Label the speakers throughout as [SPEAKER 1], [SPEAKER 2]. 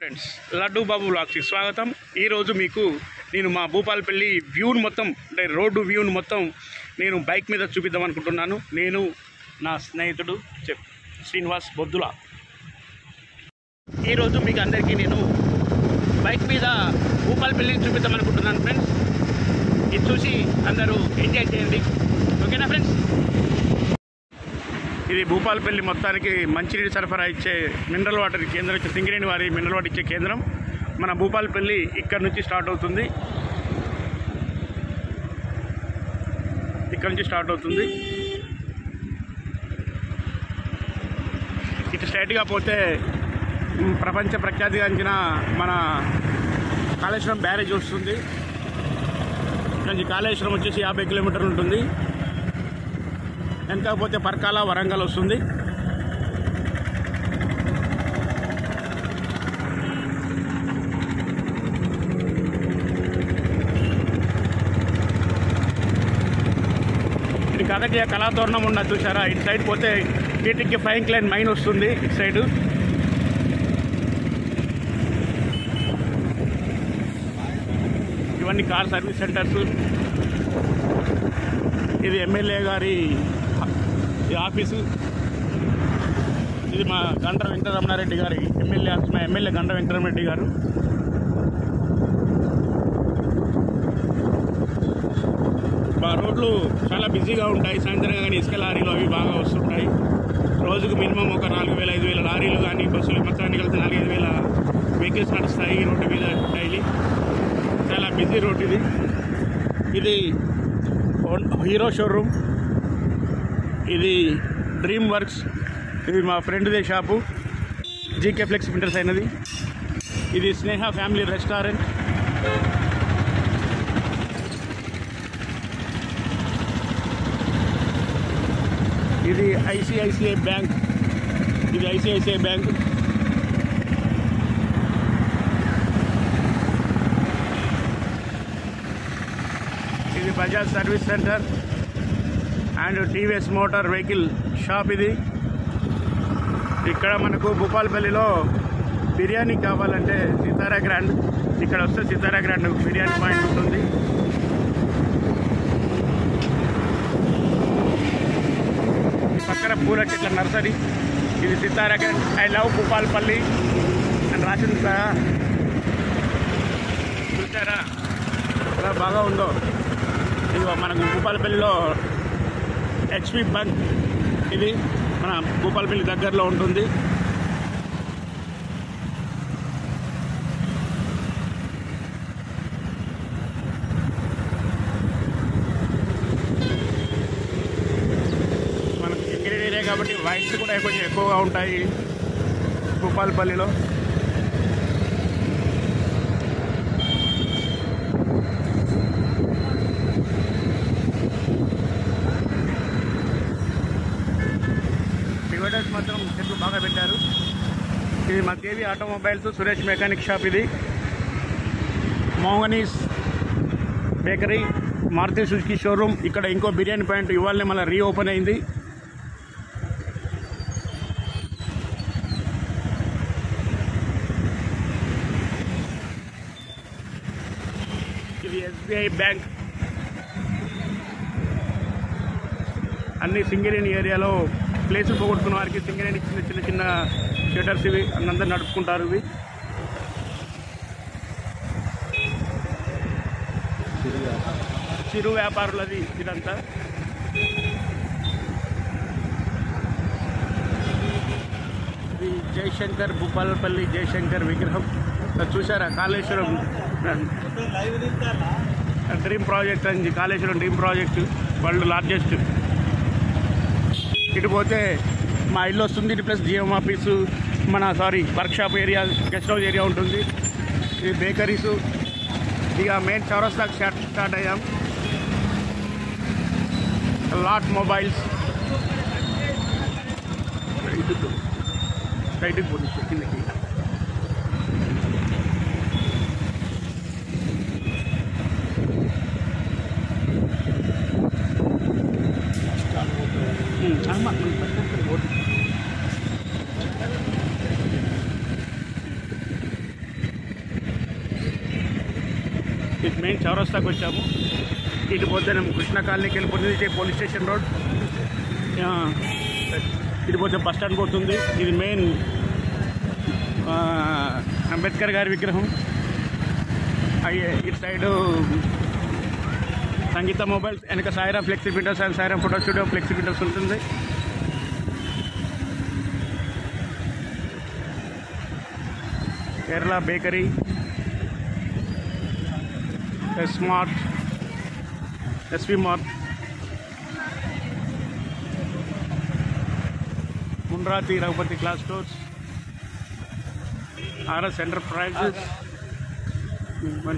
[SPEAKER 1] friends laddu బాబు బ్లాగ్స్కి స్వాగతం ఈరోజు మీకు నేను మా భూపాలపల్లి వ్యూను మొత్తం అంటే రోడ్డు వ్యూను మొత్తం నేను బైక్ మీద చూపిద్దాం అనుకుంటున్నాను నేను నా స్నేహితుడు చెప్ శ్రీనివాస్ బొద్దుల ఈరోజు మీకు అందరికీ నేను బైక్ మీద భూపాలపల్లిని చూపిద్దాం అనుకుంటున్నాను ఫ్రెండ్స్ ఇది చూసి అందరూ ఎంజాయ్ చేయండి ఓకేనా ఫ్రెండ్స్ ఇది భూపాలపల్లి మొత్తానికి మంచినీటి సరఫరా ఇచ్చే మినరల్ వాటర్ కేంద్రం ఇచ్చే సింగరేణి వారి మినరల్ వాటర్ ఇచ్చే కేంద్రం మన భూపాలపల్లి ఇక్కడ నుంచి స్టార్ట్ అవుతుంది ఇక్కడ నుంచి స్టార్ట్ అవుతుంది ఇటు స్ట్రైట్గా పోతే మ్, ప్రపంచ ప్రఖ్యాతిగాంచిన మన కాళేశ్వరం బ్యారేజ్ వస్తుంది ఇక్కడ నుంచి కాళేశ్వరం వచ్చేసి యాభై కిలోమీటర్లు ఉంటుంది వెనకపోతే పర్కాల వరంగల్ వస్తుంది ఇది కథకి కళాతోరణం ఉన్న చూసారా ఇటు సైడ్ పోతే వీటికి ఫైన్ క్లైన్ మైన్ వస్తుంది ఇటు సైడ్ ఇవన్నీ కార్ సర్వీస్ సెంటర్స్ ఇది ఎమ్మెల్యే గారి ఈ ఆఫీసు ఇది మా గంట వెంకటరమణారెడ్డి గారి ఎమ్మెల్యే ఆఫీస్ మా ఎమ్మెల్యే గంట వెంకటరమణారెడ్డి గారు మా రోడ్లు చాలా బిజీగా ఉంటాయి సాయంత్రం కానీ ఇసుక లారీలు అవి బాగా వస్తుంటాయి రోజుకు మినిమం ఒక నాలుగు వేల ఐదు వేల లారీలు కానీ బస్సులు మొత్తానికి కలిసి నాలుగైదు వేల వెహికల్స్ నడుస్తాయి ఈ రోడ్డు మీద డైలీ చాలా బిజీ రోడ్ ఇది ఇది హీరో షోరూమ్ ఇది డ్రీమ్ వర్క్స్ ఇది మా ఫ్రెండ్దే షాపు జీకే ఫ్లెక్స్ ప్రింటర్స్ అయినది ఇది స్నేహ ఫ్యామిలీ రెస్టారెంట్ ఇది ఐసిఐసిఐ బ్యాంక్ ఇది ఐసిఐసిఐ బ్యాంక్ ఇది Bajaj service centre and TVS motor vehicle shop ఇది ఇక్కడ మనకు భూపాలపల్లిలో బిర్యానీ కావాలంటే సితారా గ్రాండ్ ఇక్కడ వస్తే సితారా గ్రాండ్ బిర్యానీ పాయింట్ ఉంటుంది ఈ పక్కన పూల చెట్ల నర్సరీ ఇది Sitara grand I love Bhupalpally అని రాసింది కదా చూసారా ఎలా బాగా ఉందో ఇది మనకు భూపాలపల్లిలో హెచ్పి బంక్ ఇది మన భూపాలపల్లి దగ్గరలో ఉంటుంది మనకు సింగరేణి ఏరియా కాబట్టి వైట్స్ కూడా కొంచెం ఎక్కువగా ఉంటాయి భూపాలపల్లిలో డివైడర్స్ మాత్రం చెట్లు బాగా పెట్టారు ఇది మా KV automobiles Suresh mechanic shop ఇది Mohini's bakery Maruti Suzuki showroom ఇక్కడ ఇంకో బిర్యానీ పాయింట్ ఇవాళనే మళ్ళీ రీఓపెన్ అయింది ఇది ఎస్బీఐ బ్యాంక్ అన్ని సింగరేణి ఏరియాలో ప్లేసులు పోగొట్టుకున్న వారికి సింగరేణి చిన్న చిన్న చిన్న షటర్స్ ఇవి అందరు నడుపుకుంటారు ఇవి చిరు వ్యాపారులది ఇదంతా ఇది జయశంకర్ భూపాలపల్లి జయశంకర్ విగ్రహం అది చూసారా కాళేశ్వరం డ్రీమ్ ప్రాజెక్ట్ అని Kaleshwaram dream project world largest ఇటు పోతే మా ఇల్లు వస్తుంది ఇటు ప్లస్ జిఎం ఆఫీసు మన sorry workshop area guest house area ఉంటుంది ఇది బేకరీసు ఇక మెయిన్ చౌరస్తాకి స్టార్ట్ స్టార్ట్ అయ్యాం లాట్ మొబైల్స్ రైట్కి పోతుంది కిందకి ஆமா ఇది మెయిన్ చౌరస్తాకి వచ్చాము ఇటు పోతే కృష్ణ కాలనీకి వెళ్ళిపోతుంది ఇటే పోలీస్ స్టేషన్ రోడ్ ఆ, ఇటు పోతే బస్ స్టాండ్ పోతుంది ఇది మెయిన్ ఆ, అంబేద్కర్ గారి విగ్రహం అయ్యే ఇటు సైడు సంగీత మొబైల్స్ వెనక Sairam flexi printers and Sairam photo studio flexi printers ఉంటుంది Kerala bakery smart SV mart మున్రాతి Raghupathi class stores RS enterprises మరి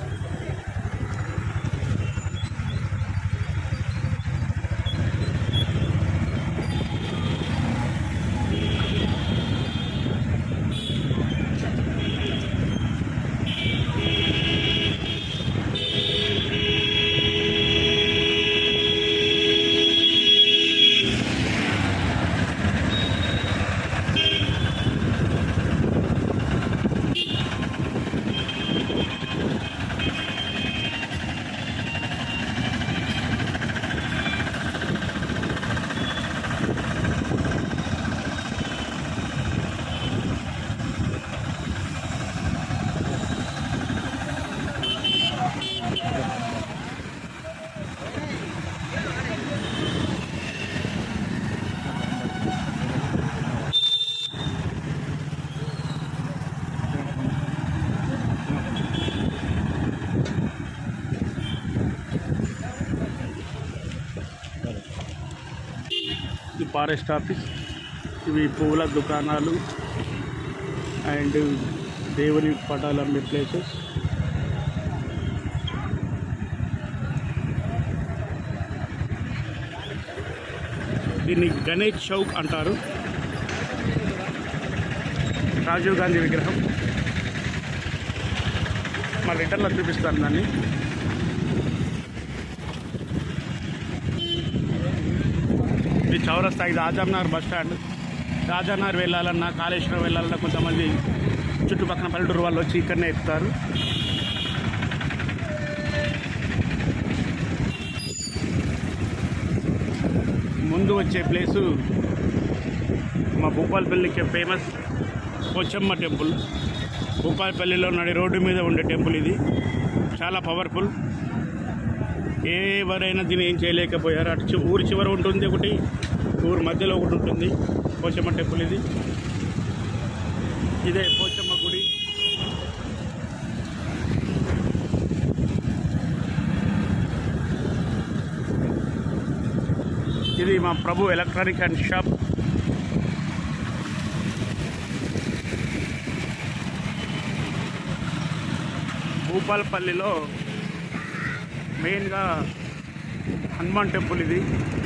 [SPEAKER 1] ఇది ఫారెస్ట్ ఆఫీస్ ఇవి పువ్వుల దుకాణాలు అండ్ దేవుని పటాలు అమ్మే ప్లేసెస్ దీన్ని గణేష్ చౌక్ అంటారు రాజీవ్ గాంధీ విగ్రహం మా రిటర్న్లో చూపిస్తాను దాన్ని ఇది చౌరస్తా ఇది ఆజాంనగర్ బస్ స్టాండ్ రాజానగర్ వెళ్ళాలన్నా కాళేశ్వరం వెళ్ళాలన్నా కొంతమంది చుట్టుపక్కల పల్లెటూరు వాళ్ళు వచ్చి ఇక్కడనే ఎక్కుతారు ముందు వచ్చే ప్లేసు మా భూపాలపల్లికి ఫేమస్ పోచమ్మ టెంపుల్ భూపాలపల్లిలో నడి రోడ్డు మీద ఉండే టెంపుల్ ఇది చాలా పవర్ఫుల్ ఎవరైనా దీన్ని ఏం చేయలేకపోయారు అటు చి- ఊరి చివర ఉంటుంది ఒకటి ఊరి మధ్యలో ఒకటి ఉంటుంది పోచమ్మ టెంపుల్ ఇది ఇదే పోచమ్మ గుడి ఇది మా ప్రభు ఎలక్ట్రానిక్ అండ్ షాప్ భూపాలపల్లిలో మెయిన్గా హనుమాన్ టెంపుల్ ఇది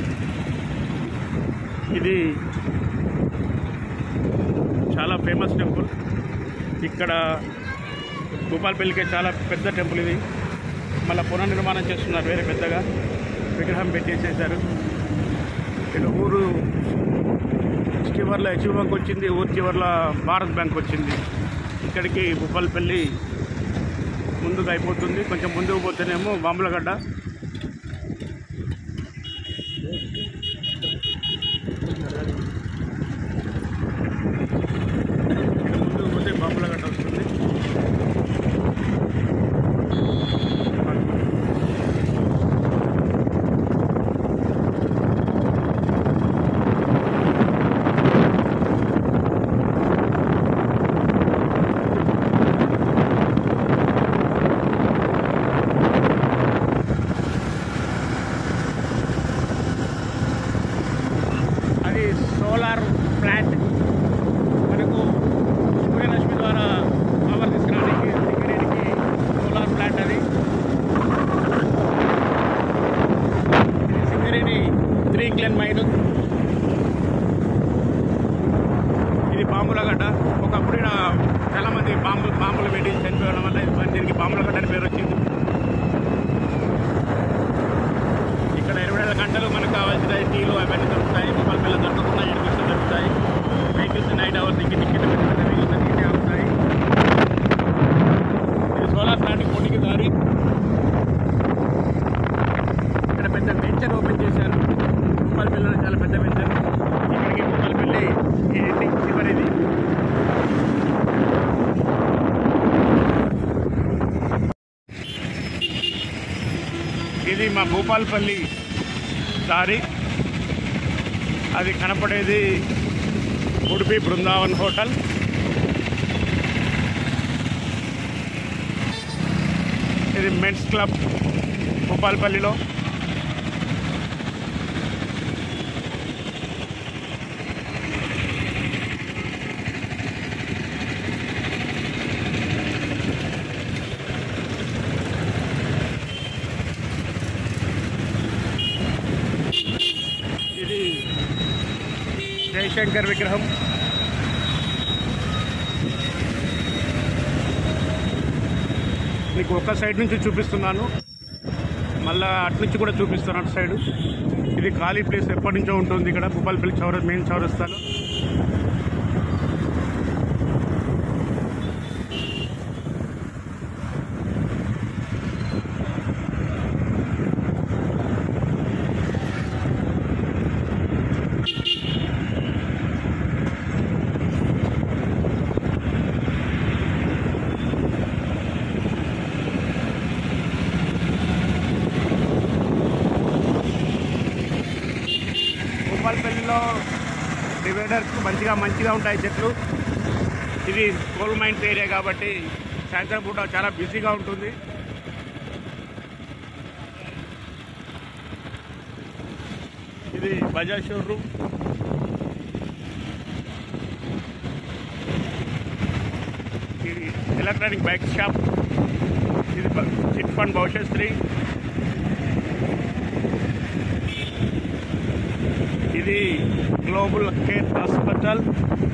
[SPEAKER 1] ఇది చాలా ఫేమస్ టెంపుల్ ఇక్కడ భూపాలపల్లికి చాలా పెద్ద టెంపుల్ ఇది మళ్ళీ పునర్నిర్మాణం చేస్తున్నారు వేరే పెద్దగా విగ్రహం పెట్టేసేసారు ఇక్కడ ఊరు చివర్లో హెచ్యూ బ్యాంక్ వచ్చింది ఊరు చివర్లో భారత్ బ్యాంక్ వచ్చింది ఇక్కడికి భూపాలపల్లి ముందుకు అయిపోతుంది కొంచెం ముందుకు పోతేనేమో బాంబులగడ్డ ముందుకు పోతే బాంబులగడ్డ వస్తుంది అది సోలార్ ప్లాంట్ మనకు సూర్యరశ్మి ద్వారా పవర్ తీసుకురావడానికి సింగరేణికి సోలార్ ప్లాంట్ అది ఇది సింగరేణి త్రీ క్లెన్ మైన్ ఇది బాంబులగడ్డ ఒకప్పుడు ఇక్కడ చాలా మంది బాంబు బాంబులు పెట్టి చనిపోవడం వల్ల ఇది దీనికి బాంబులగడ్డ అని పేరు వచ్చింది ఇక్కడ ఇరవై నాలుగు గంటలు మనకు కావాల్సిన టీలు అవన్నీ దొరుకుతాయి మొబైల్ పిల్లలు దొరకకుండా ఎడ్యుకేషన్ దొరుకుతాయి వెహికల్స్ నైట్ అవర్స్ దిక్కి టికెట్ వెహికల్స్ అన్నింటి అవుతాయి ఇది సోలార్ ప్లాంట్ కోటికి దారి మా భూపాల్పల్లి దారి అది కనపడేది ఉడిపి బృందావన్ హోటల్ ఇది మెన్స్ క్లబ్ భూపాల్పల్లిలో ఇది జయశంకర్ విగ్రహం మీకు ఒక సైడ్ నుంచి చూపిస్తున్నాను మళ్ళా అటు నుంచి కూడా చూపిస్తాను అటు సైడ్ ఇది ఖాళీ ప్లేస్ ఎప్పటి నుంచో ఉంటుంది ఇక్కడ భూపాలపల్లి చౌర మెయిన్ చౌరస్తాలో భూపాలపల్లిలో డివైడర్స్ మంచిగా మంచిగా ఉంటాయి చెట్లు ఇది కోల్ మైన్స్ ఏరియా కాబట్టి సాయంత్రం పూట చాలా బిజీగా ఉంటుంది ఇది బజాజ్ షోరూమ్ ఇది ఎలక్ట్రానిక్ బైక్ షాప్ ఇది బ- చిట్ ఫండ్ భవిష్యశ్రీ ఇది గ్లోబల్ కేర్ హాస్పిటల్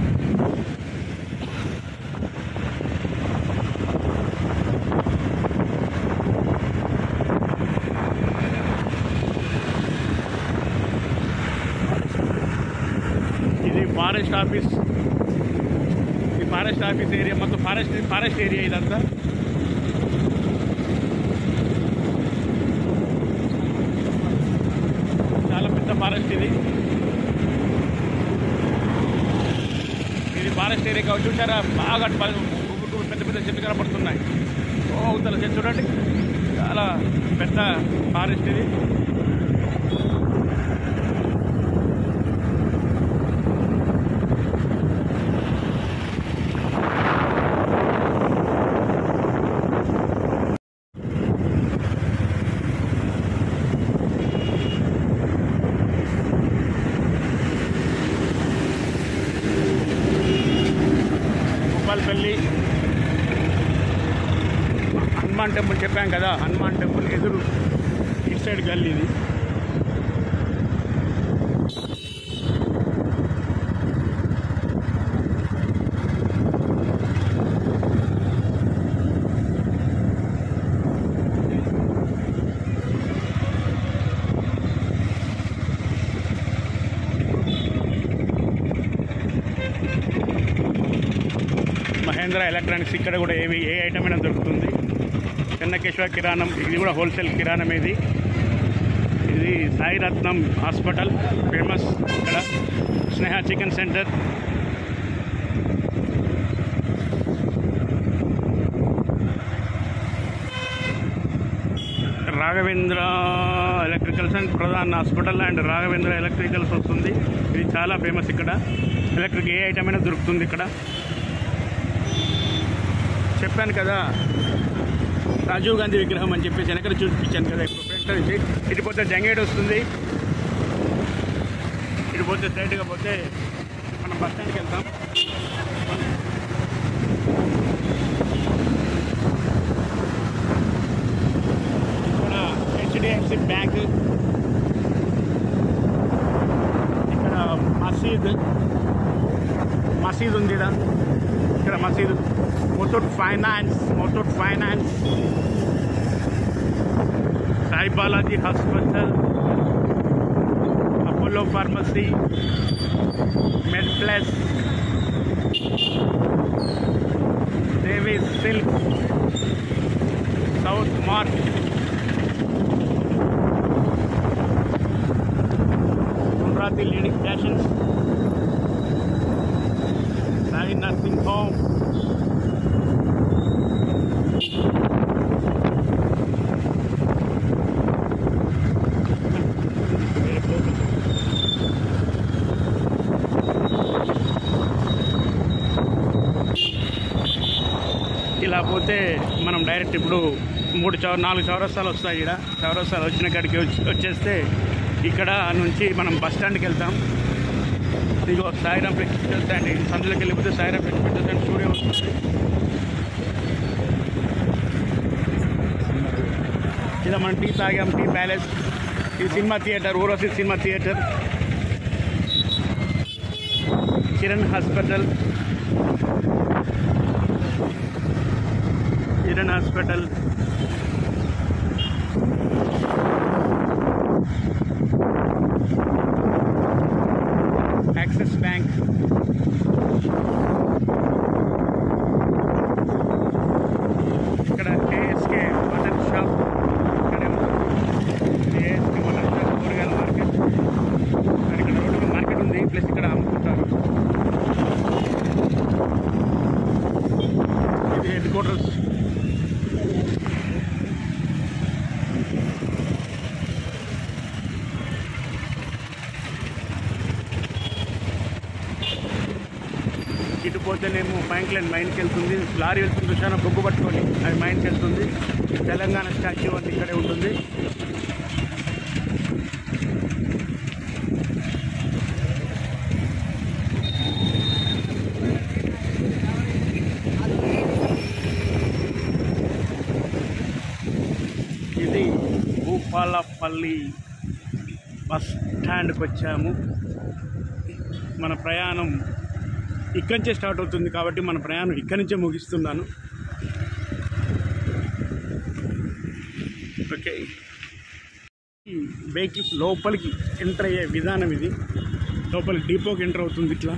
[SPEAKER 1] ఇది ఫారెస్ట్ ఆఫీస్ ఈ ఫారెస్ట్ ఆఫీస్ ఏరియా మొత్తం ఫారెస్ట్ ఫారెస్ట్ ఏరియా ఇదంతా చాలా పెద్ద ఫారెస్ట్ ఇది ఇది ఫారెస్ట్ ఏరియా కావచ్చు చూసారా బాగా ప- ఊరుకు పెద్ద పెద్ద చెట్లు కనపడుతున్నాయి ఓ అవతల చెట్టు చూడండి చాలా పెద్ద ఫారెస్ట్ ఇది భూపాలపల్లి హనుమాన్ టెంపుల్ చెప్పాం కదా హనుమాన్ టెంపుల్ ఎదురు ఇటు సైడ్ గల్లీ ఇది మహేంద్ర ఎలక్ట్రానిక్స్ ఇక్కడ కూడా ఏవి ఏ ఐటమ్ అయినా దొరుకుతుంది చెన్నకేశ్వర కిరాణం ఇది కూడా హోల్సేల్ కిరాణం ఇది ఇది సాయిరత్నం హాస్పిటల్ ఫేమస్ ఇక్కడ Sneha chicken centre Raghavendra electricals and Pradhan hospital and Raghavendra electricals వస్తుంది ఇది చాలా ఫేమస్ ఇక్కడ ఎలక్ట్రిక్ ఏ ఐటమ్ అయినా దొరుకుతుంది ఇక్కడ చెప్పాను కదా రాజీవ్ గాంధీ విగ్రహం అని చెప్పేసి వెనకాల చూపించాను కదా ఇప్పుడు ఫ్రంట్ నుంచి ఇటు పోతే జంగేడ్ వస్తుంది ఇటు పోతే స్ట్రైట్గా పోతే మనం బస్ స్టాండ్కి వెళ్తాం ఇక్కడ హెచ్డిఎఫ్సి బ్యాంక్ ఇక్కడ మసీద్ మసీద్ ఉంది ఇక్కడ ఇక్కడ మసీద్ Muthoot finance Muthoot finance Sai Balaji hospital Apollo pharmacy med plus Devi silk south mart Amaravati leading fashions Sai nursing home ఇలా పోతే మనం డైరెక్ట్ ఇప్పుడు మూడు చౌ నాలుగు చౌరస్తాలు వస్తాయి ఇక్కడ చౌరస్తాలు వచ్చిన కాడికి వచ్చి వచ్చేస్తే ఇక్కడ నుంచి మనం బస్ స్టాండ్కి వెళ్తాం ఇదిగో సాయిరామ్ ఫ్లెక్స్ స్టాండ్ సందులోకి వెళ్ళిపోతే సాయిరామ్ ఫ్లెక్స్ స్టాండ్ స్టూడియో వస్తుంది ఇలా మనం టీ తాగాం టీ ప్యాలెస్ ఇది సినిమా థియేటర్ ఊరోసి cinema theatre Kiran hospital Kiran hospital axis bank ఇక్కడ ఏఎస్కే మటన్ షాప్ ఇక్కడే ఏఎస్కే మటన్ షాప్ కూరగాయల మార్కెట్ మరి ఇక్కడ రోడ్డు మీద మార్కెట్ ఉంది ప్లస్ ఇక్కడ అమ్ముకుంటారు ఇది హెడ్ క్వార్టర్స్ ఇటు పోతేనేమో ఫ్రాంక్లైన్ మైన్కి వెళ్తుంది లారీ వెళ్తుంది చూసాను బొగ్గు పట్టుకొని అది మైన్కి వెళ్తుంది తెలంగాణ స్టాచ్యూ అంతా ఇక్కడే ఉంటుంది ఇది భూపాలపల్లి బస్ స్టాండ్కి వచ్చాము మన ప్రయాణం ఇక్కడి నుంచే స్టార్ట్ అవుతుంది కాబట్టి మన ప్రయాణం ఇక్కడి నుంచే ముగిస్తున్నాను ఓకే ఈ వెహికల్స్ లోపలికి ఎంటర్ అయ్యే విధానం ఇది లోపలికి డిపోకి ఎంటర్ అవుతుంది ఇట్లా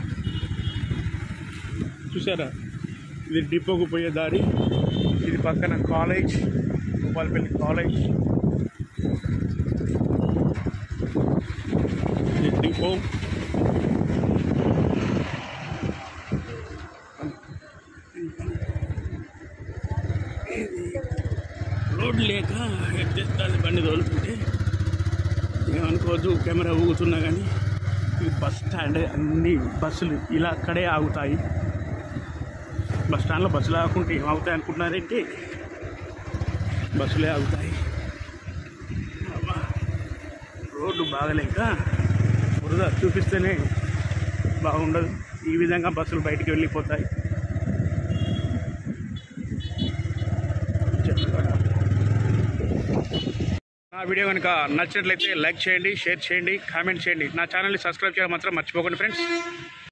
[SPEAKER 1] చూసారా ఇది డిపోకు పోయే దారి ఇది పక్కన కాలేజ్ భూపాలపల్లి కాలేజ్ ఇది డిపో రోడ్ లేక ఎట్టేస్తుంది బండి తోలుతుంటే ఏమనుకోవద్దు కెమెరా ఊగుతున్నా కానీ ఈ బస్ స్టాండ్ అన్ని బస్సులు ఇలా అక్కడే ఆగుతాయి బస్ స్టాండ్లో బస్సులు ఆగుకుంటే ఏమవుతాయి అనుకుంటున్నారేంటి బస్సులే ఆగుతాయి అబ్బా, రోడ్డు బాగలేక బురద చూపిస్తేనే బాగుండదు ఈ విధంగా బస్సులు బయటికి వెళ్ళిపోతాయి నా వీడియో కనుక నచ్చినట్లయితే లైక్ చేయండి షేర్ చేయండి కామెంట్ చేయండి నా ఛానల్ని సబ్స్క్రైబ్ చేయడం మాత్రం మర్చిపోకండి ఫ్రెండ్స్